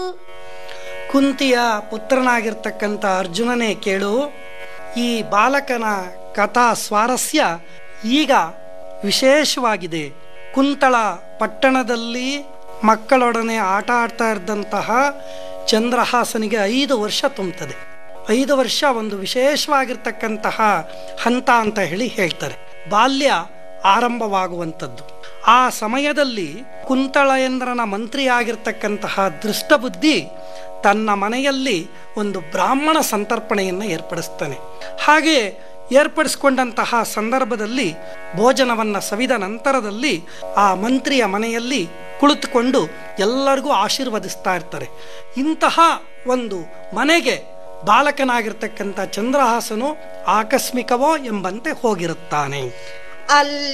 ಕುಂತಿಯ ಪುತ್ರನಾಗಿರ್ತಕ್ಕಂಥ ಅರ್ಜುನನೇ ಕೇಳು ಈ ಬಾಲಕನ ಕಥಾ ಸ್ವಾರಸ್ಯ ಈಗ ವಿಶೇಷವಾಗಿದೆ ಕುಂತಳ ಪಟ್ಟಣದಲ್ಲಿ ಮಕ್ಕಳೊಡನೆ ಆಟ ಆಡ್ತಾ ಇದ್ದಂತಹ ಚಂದ್ರಹಾಸನಿಗೆ ಐದು ವರ್ಷ ತುಂಬುತ್ತದೆ ಐದು ವರ್ಷ ಒಂದು ವಿಶೇಷವಾಗಿರ್ತಕ್ಕಂತಹ ಹಂತ ಅಂತ ಹೇಳಿ ಹೇಳ್ತಾರೆ ಬಾಲ್ಯ ಆರಂಭವಾಗುವಂಥದ್ದು ಆ ಸಮಯದಲ್ಲಿ ಕುಂತಳೇಂದ್ರನ ಮಂತ್ರಿಯಾಗಿರ್ತಕ್ಕಂತಹ ದೃಷ್ಟಬುದ್ಧಿ ತನ್ನ ಮನೆಯಲ್ಲಿ ಒಂದು ಬ್ರಾಹ್ಮಣ ಸಂತರ್ಪಣೆಯನ್ನು ಏರ್ಪಡಿಸ್ತಾನೆ ಹಾಗೆ ಏರ್ಪಡಿಸ್ಕೊಂಡಂತಹ ಸಂದರ್ಭದಲ್ಲಿ ಭೋಜನವನ್ನು ಸವಿದ ನಂತರದಲ್ಲಿ ಆ ಮಂತ್ರಿಯ ಮನೆಯಲ್ಲಿ ಕುಳಿತುಕೊಂಡು ಎಲ್ಲರಿಗೂ ಆಶೀರ್ವದಿಸ್ತಾ ಇರ್ತಾರೆ ಇಂತಹ ಒಂದು ಮನೆಗೆ ಬಾಲಕನಾಗಿರ್ತಕ್ಕಂಥ ಚಂದ್ರಹಾಸನು ಆಕಸ್ಮಿಕವೋ ಎಂಬಂತೆ ಹೋಗಿರುತ್ತಾನೆ ಅಲ್ಲಿ